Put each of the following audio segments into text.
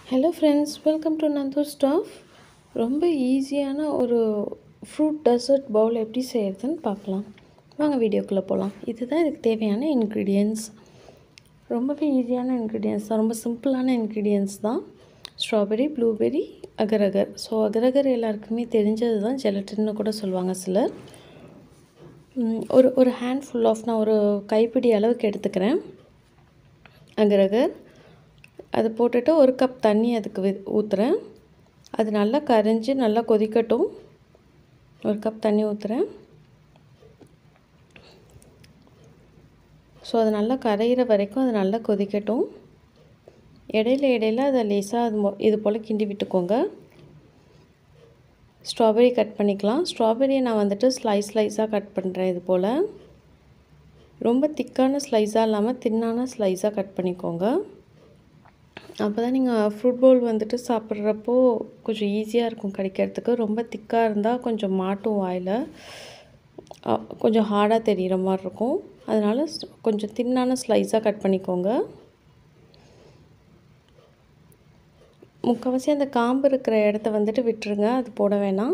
hello friends welcome to Nandur staff ரொம்ப ஈஸியான ஒரு ஃப்ரூட் டெசர்ட் பவுல் எப்படி செய்கிறதுன்னு பார்க்கலாம் வாங்க வீடியோக்குள்ளே போகலாம் இதுதான் இதுக்கு தேவையான இன்க்ரீடியன்ஸ் ரொம்பவே ஈஸியான இன்க்ரீடியன்ஸ் தான் ரொம்ப சிம்பிளான இன்க்ரீடியன்ஸ் தான் strawberry blueberry agar agar so agar agar எல்லாருக்குமே தெரிஞ்சது தான் ஜெலட்டின்னு கூட சொல்லுவாங்க சிலர் ம், ஒரு ஒரு ஹேண்ட் ஃபுல் ஆஃப் நான் ஒரு கைப்பிடி அளவுக்கு எடுத்துக்கிறேன் அகரகர் அது போட்டுட்டு ஒரு கப் தண்ணி அதுக்கு வி ஊற்றுறேன் அது நல்லா கரைஞ்சி நல்லா கொதிக்கட்டும் ஒரு கப் தண்ணி ஊற்றுறேன் ஸோ அது நல்லா கரையிற வரைக்கும் அது நல்லா கொதிக்கட்டும் இடையில இடையில அதை லேசாக அது மொ- இது போல் கிண்டி விட்டுக்கோங்க ஸ்ட்ராபெரி கட் பண்ணிக்கலாம் ஸ்ட்ராபெரியை நான் வந்துட்டு ஸ்லைஸ் ஸ்லைஸாக கட் பண்ணுறேன் இது போல் ரொம்ப திக்கான ஸ்லைஸாக இல்லாமல் தின்னான ஸ்லைஸாக கட் பண்ணிக்கோங்க அப்போ தான் நீங்கள் ஃப்ரூட் பவுல் வந்துட்டு சாப்பிட்றப்போ கொஞ்சம் ஈஸியாக இருக்கும் கிடைக்கிறதுக்கு ரொம்ப திக்காக இருந்தால் கொஞ்சம் மாட்டும் வாயில் அ, கொஞ்சம் ஹார்டாக தெரிகிற மாதிரி இருக்கும் அதனால் ஸ்- கொஞ்சம் தின்னான ஸ்லைஸாக கட் பண்ணிக்கோங்க முக்கால்வாசி அந்த காம்பு இருக்கிற இடத்த வந்துட்டு விட்டுருங்க அது போட வேணாம்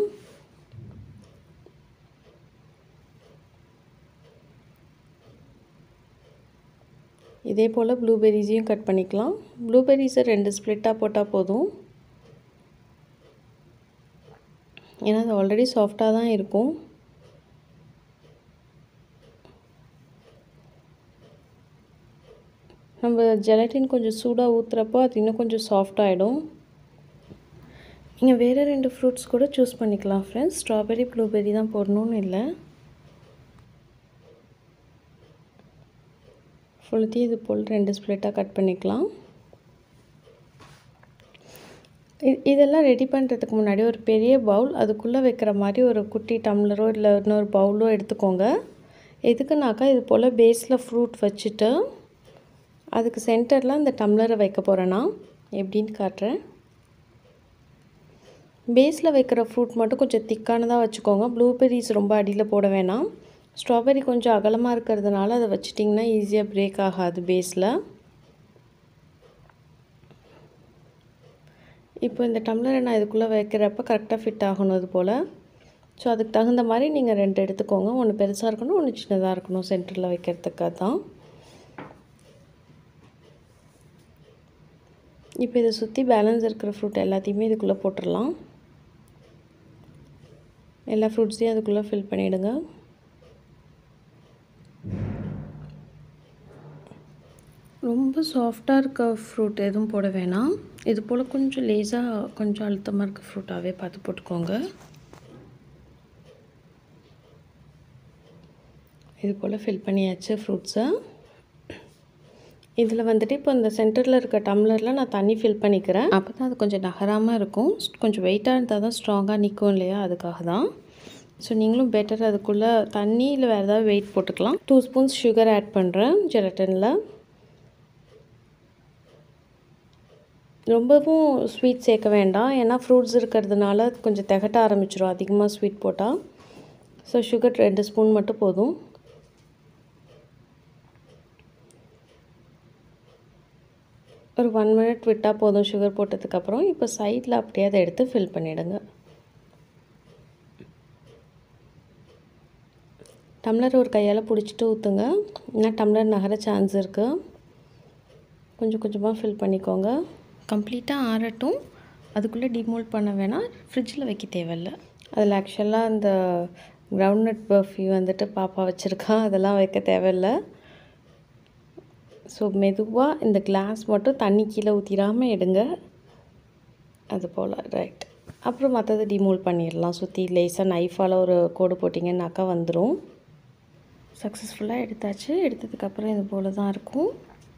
இதே போல் ப்ளூபெரிஸையும் கட் பண்ணிக்கலாம் ப்ளூபெரிஸை ரெண்டு ஸ்ப்ளிட்டாக போட்டால் போதும் ஏன்னா அது ஆல்ரெடி சாஃப்டாக தான் இருக்கும் நம்ம ஜெலட்டின் கொஞ்சம் சூடாக ஊற்றுறப்போ அது இன்னும் கொஞ்சம் சாஃப்ட் ஆகிடும் நீங்கள் வேறு ரெண்டு ஃப்ரூட்ஸ் கூட சூஸ் பண்ணிக்கலாம் ஃப்ரெண்ட்ஸ் ஸ்ட்ராபெரி ப்ளூபெரி தான் போடணும்னு இல்லை ஃபுல்லுத்தையும் இது போல் ரெண்டு ஸ்ப்ளிட்டாக கட் பண்ணிக்கலாம் இ- இதெல்லாம் ரெடி பண்ணுறதுக்கு முன்னாடி ஒரு பெரிய பவுல் அதுக்குள்ளே வைக்கிற மாதிரி ஒரு குட்டி டம்ளரோ இல்லை இன்னொரு பவுலோ எடுத்துக்கோங்க எதுக்குனாக்கா இது போல் பேஸில் ஃப்ரூட் வச்சுட்டு அதுக்கு சென்டரில் அந்த டம்ளரை வைக்க போகிறேன்னா எப்படின்னு காட்டுறேன் பேஸில் வைக்கிற ஃப்ரூட் மட்டும் கொஞ்சம் திக்கானதாக வச்சுக்கோங்க ப்ளூபெரிஸ் ரொம்ப அடியில் போட வேணாம் ஸ்ட்ராபெரி கொஞ்சம் அகலமாக இருக்கிறதுனால அதை வச்சிட்டிங்கன்னா ஈஸியாக பிரேக் ஆகாது பேஸில் இப்போ இந்த டம்ளரை நான் இதுக்குள்ளே வைக்கிறப்ப கரெக்டாக ஃபிட் ஆகணும் இது போல் ஸோ அதுக்கு தகுந்த மாதிரி நீங்கள் ரெண்டு எடுத்துக்கோங்க ஒன்று பெருசாக இருக்கணும் ஒன்று சின்னதாக இருக்கணும் சென்டரில் வைக்கிறதுக்காக தான் இப்போ இதை சுற்றி பேலன்ஸ் இருக்கிற ஃப்ரூட் எல்லாத்தையுமே இதுக்குள்ளே போட்டுடலாம் எல்லா ஃப்ரூட்ஸையும் அதுக்குள்ளே ஃபில் பண்ணிவிடுங்க ரொம்ப சாஃப்டாக இருக்க ஃப்ரூட் எதுவும் போட வேணாம் இது போல் கொஞ்சம் லேசாக கொஞ்சம் அழுத்தமாக இருக்க ஃப்ரூட்டாகவே பார்த்து போட்டுக்கோங்க இது போல் ஃபில் பண்ணியாச்சு ஃப்ரூட்ஸை இதில் வந்துட்டு இப்போ இந்த சென்டரில் இருக்க டம்ளரில் நான் தண்ணி ஃபில் பண்ணிக்கிறேன் அப்போ தான் அது கொஞ்சம் நகராமல் இருக்கும் கொஞ்சம் வெயிட்டாக இருந்தால் தான் ஸ்ட்ராங்காக நிற்கும் இல்லையா அதுக்காக தான் ஸோ நீங்களும் பெட்டர் அதுக்குள்ளே தண்ணி இல்லை வேறு ஏதாவது வெயிட் போட்டுக்கலாம் டூ ஸ்பூன்ஸ் சுகர் ஆட் பண்ணுறேன் ஜெலட்டனில் ரொம்பவும் ஸ்வீட் சேர்க்க வேண்டாம் ஏன்னா ஃப்ரூட்ஸ் இருக்கிறதுனால கொஞ்சம் திகட்ட ஆரம்பிச்சிடும் அதிகமாக ஸ்வீட் போட்டால் ஸோ சுகர் ரெண்டு ஸ்பூன் மட்டும் போதும் ஒரு ஒன் மினிட் விட்டால் போதும் சுகர் போட்டதுக்கப்புறம் இப்போ சைடில் அப்படியே அதை எடுத்து ஃபில் பண்ணிவிடுங்க டம்ளர் ஒரு கையால் பிடிச்சிட்டு ஊற்றுங்க ஏன்னா டம்ளர் நகர சான்ஸ் இருக்குது கொஞ்சம் கொஞ்சமாக ஃபில் பண்ணிக்கோங்க கம்ப்ளீட்டாக ஆறட்டும் அதுக்குள்ளே டிமோல்ட் பண்ண வேணாம் ஃப்ரிட்ஜில் வைக்க தேவையில்ல அதில் ஆக்சுவலாக அந்த கிரவுண்ட்நட் பர்ஃபி வந்துட்டு பாப்பா வச்சுருக்கா அதெல்லாம் வைக்க தேவையில்லை ஸோ மெதுவாக இந்த கிளாஸ் மட்டும் தண்ணி கீழே ஊற்றிடாமல் எடுங்க அது போல் ரைட் அப்புறம் மற்றது டிமோல்ட் பண்ணிடலாம் சுற்றி லேசாக நைஃபால் ஒரு கோடு போட்டிங்கன்னாக்கா வந்துடும் சக்ஸஸ்ஃபுல்லாக எடுத்தாச்சு எடுத்ததுக்கப்புறம் இது போல் தான் இருக்கும்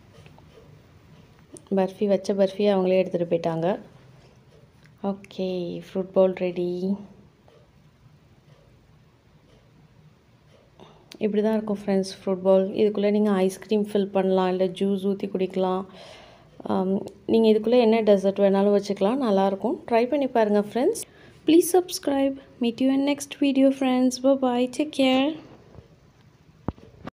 பர்ஃபி வச்ச பர்ஃபி அவங்களே எடுத்துகிட்டு போயிட்டாங்க ஓகே ஃப்ரூட் பவுல் ரெடி இப்படி தான் இருக்கும் ஃப்ரெண்ட்ஸ் ஃப்ரூட் பவுல் இதுக்குள்ளே நீங்கள் ஐஸ்கிரீம் ஃபில் பண்ணலாம் இல்லை ஜூஸ் ஊற்றி குடிக்கலாம் நீங்கள் இதுக்குள்ளே என்ன டெசர்ட் வேணாலும் வச்சுக்கலாம் நல்லாயிருக்கும் ட்ரை பண்ணி பாருங்கள் friends please subscribe meet you in next video friends bye take care